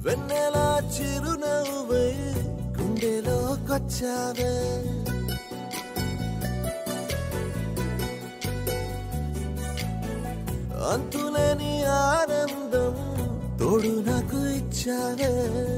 వెన్నెలా చిరునవ్వై గుండెలోకొచ్చావే అంతులేని ఆనందం తోడు నాకు ఇచ్చావే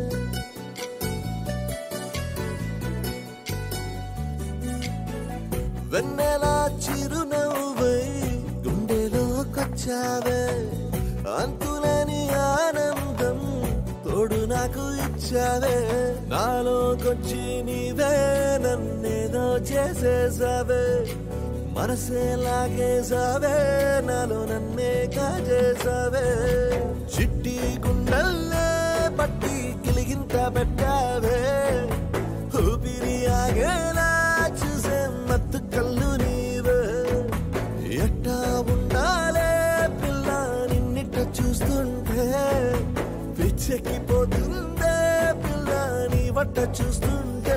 వెన్నెలా చిరునవ్వై గుండెలోకొచ్చావే అంతులేని ఆనందం తోడు నాకు ఇచ్చావే నాలోకొచ్చి నీవే నన్నేదో చేసేసావే మనసే లాగేసావే నాలో నన్నే కాజేసావే చిట్టి గుండెల్లే పట్టి కిలిగింత పెట్టావే ఊపిరి ఆగేలా చూసే మత్తు కళ్ళు నీవే ఎట్టా ఉండాలే పిల్ల నిన్నిట్ట చూస్తుంటే పిచ్చెక్కిపోతుందే పిల్ల నీ వట్ట చూస్తుంటే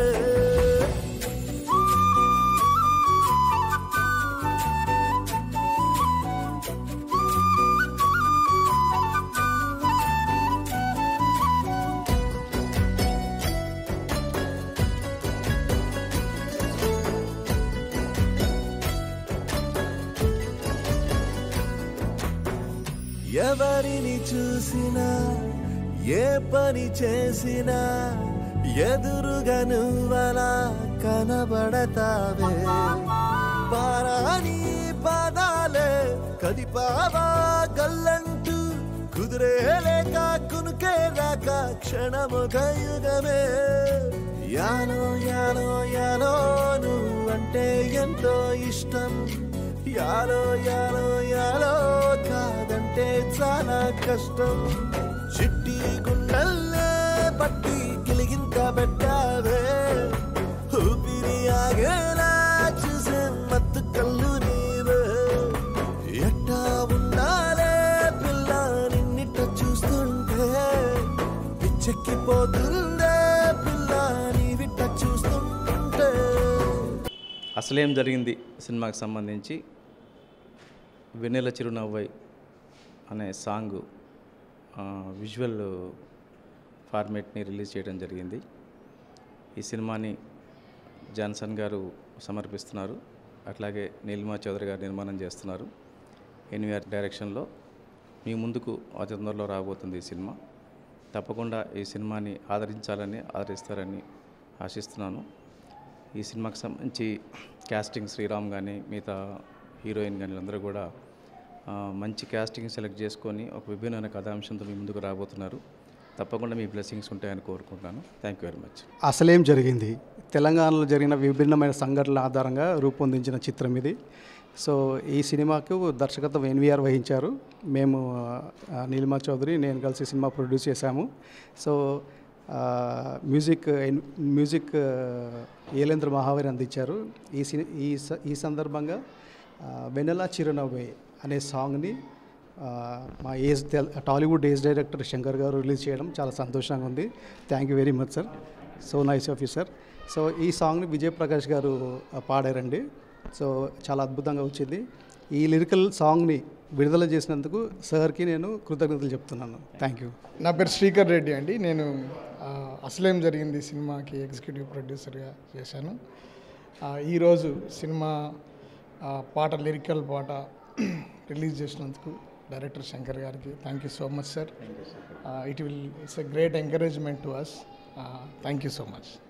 ఎవరిని చూసినా ఏ పని చేసినా ఎదురుగా నువ్వలా కనబడతావే పారాని పాదాలే కదిపావా గల్లంటూ కుదిరేలేక కునుకే రాక క్షణముగ యుగమే యాలో యాలో యాలో నువ్వంటే ఎంతో ఇష్టం యాలో యాలో యాలో కాదంటే చాలా కష్టం చిట్టి గుండెల్లే పట్టి కిలిగింత పెట్టావే ఊపిరి ఆగేలా చూసే మత్తు కళ్ళు నీవే ఎట్టా ఉండాలే పిల్ల నిన్నిట్ట చూస్తుంటే పిచ్చెక్కిపోతుందే పిల్ల నీ విట్ట చూస్తుంటే అసలేం జరిగింది సినిమాకి సంబంధించి వెన్నెల చిరునవ్వై అనే సాంగ్ ఆ, విజువల్ ఫార్మేట్ని రిలీజ్ చేయడం జరిగింది ఈ సినిమాని జాన్సన్ గారు సమర్పిస్తున్నారు అట్లాగే నీలిమా చౌదరి గారు నిర్మాణం చేస్తున్నారు ఎన్వీఆర్ డైరెక్షన్లో మీ ముందుకు అతి తొందరలో రాబోతుంది ఈ సినిమా తప్పకుండా ఈ సినిమాని ఆదరించాలని ఆదరిస్తారని ఆశిస్తున్నాను ఈ సినిమాకి సంబంధించి క్యాస్టింగ్ శ్రీరామ్ కానీ మిగతా హీరోయిన్ కానీ అందరూ కూడా ఆ, మంచి క్యాస్టింగ్ సెలెక్ట్ చేసుకొని ఒక విభిన్నమైన కథాంశంతో మీ ముందుకు రాబోతున్నారు తప్పకుండా మీ బ్లెస్సింగ్స్ ఉంటాయని కోరుకుంటున్నాను థ్యాంక్ యూ వెరీ మచ్ అసలేం జరిగింది తెలంగాణలో జరిగిన విభిన్నమైన సంఘటనల ఆధారంగా రూపొందించిన చిత్రం ఇది సో ఈ సినిమాకు దర్శకత్వం ఎన్వీఆర్ వహించారు మేము ఆ, నీలిమా చౌదరి నేను కలిసి సినిమా ప్రొడ్యూస్ చేశాము సో ఆ, మ్యూజిక్ ఎన్- మ్యూజిక్ ఆ, ఏలేంద్ర మహావీర్ అందించారు ఈ సి ఈ స- ఈ సందర్భంగా ఆ, వెనెలా చిరునవ్వే అనే సాంగ్ని ఆ, మా ఏజ్ తెల్- టాలీవుడ్ ఏజ్ డైరెక్టర్ శంకర్ గారు రిలీజ్ చేయడం చాలా సంతోషంగా ఉంది thank you very much sir so nice of you sir so ఈ సాంగ్ని విజయ్ ప్రకాష్ గారు ఆ, పాడారండి సో చాలా అద్భుతంగా వచ్చింది ఈ లిరికల్ సాంగ్ని విడుదల చేసినందుకు సార్కి నేను కృతజ్ఞతలు చెప్తున్నాను థ్యాంక్ యూ నా పేరు శ్రీకర్ రెడ్డి అండి నేను ఆ, అసలేం జరిగింది సినిమాకి ఎగ్జిక్యూటివ్ ప్రొడ్యూసర్గా చేశాను ఆ, ఈరోజు సినిమా ఆ, పాట లిరికల్ పాట రిలీజ్ చేసినందుకు డైరెక్టర్ శంకర్ గారికి thank you so much sir it will it's a great encouragement to us thank you so much